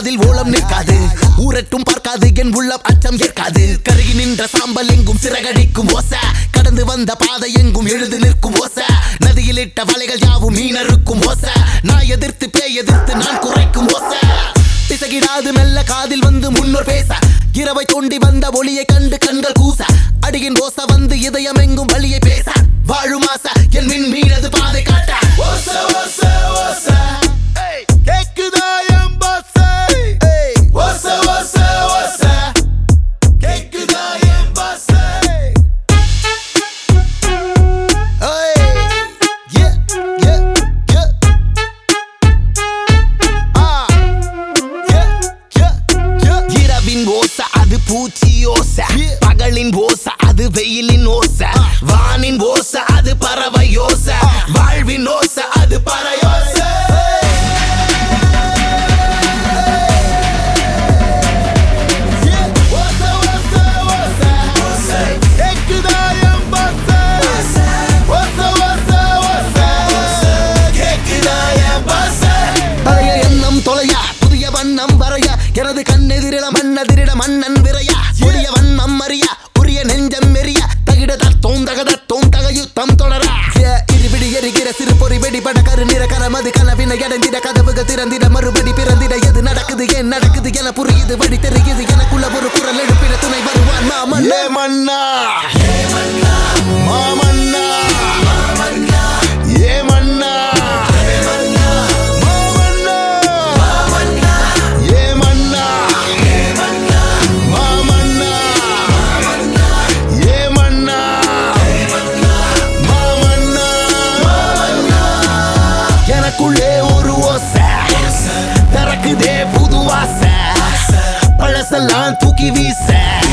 அதில் ஓலம் நிற்காது ஊரட்டும் பார்க்காது என் உள்ளம் அச்சம் ஏற்காது கருகி நின்ற சாம்பல் எங்கும் சிறகடிக்கும் ஓச கடந்து வந்த பாதை எங்கும் எழுது நிற்கும் ஓச நதியில் இட்ட வலைகள் யாவும் மீனருக்கும் ஓச நான் எதிர்த்து பேய் எதிர்த்து நான் குறைக்கும் ஓச பிசகிடாது மெல்ல காதில் வந்து முன்னோர் பேச இரவை தோண்டி வந்த ஒளியை கண்டு கண்கள் கூச அடியின் ஓச வந்து இதயம் எங்கும் வழியை பேச வாழும் ஆசை என் மின் மீனது பாதை காட்ட ஓச ஓச ஓச ஏய், கேக்குதா என் பாச ஏய், ஓச ஓச ஓச கேக்குதா என் பாச ஏய், yeah, yeah, yeah. ஆ இரவின் ஓச அது பூச்சி ஓச பகலின் ஓச அது வெயிலின் ஓச வானின் ஓச அது பறவை ஓச வாழ்வின் ஓச அது பறையோச பழைய எண்ணம் தொலையா புதிய வண்ணம் வரைய எனது கண்ணெதிரிட மண்ணெதிரிட மன்னன் விரையா புதிய வண்ணம் அறியா உரிய நெஞ்சம் மெரிய தகிட தத்தோம் தகத தோம் தக யுத்தம் தொடரா ஏ, இருபிடி எரிகிற சிறு பொறி வெடிபட கரு நிற கரமது கனவினை அடைந்திட கதவுகள் திறந்திட மறுபடி பிறந்திட எது நடக்குது ஏன் நடக்குது என புரியுது வழி தெரியுது எனக்குள்ள ஒரு குரல் எழுப்பிட துணை வருவான் மாமன் ஏ மன்னா மாமன்னா ஏ மன்னா மாமன்னா ஏ மன்னா மாமன்னா ஏ மன்னா மாமன்னா எனக்குள்ளே ஒரு ஓசை திறக்குதே புது வாசை பழசெல்லாம் தூக்கி வீச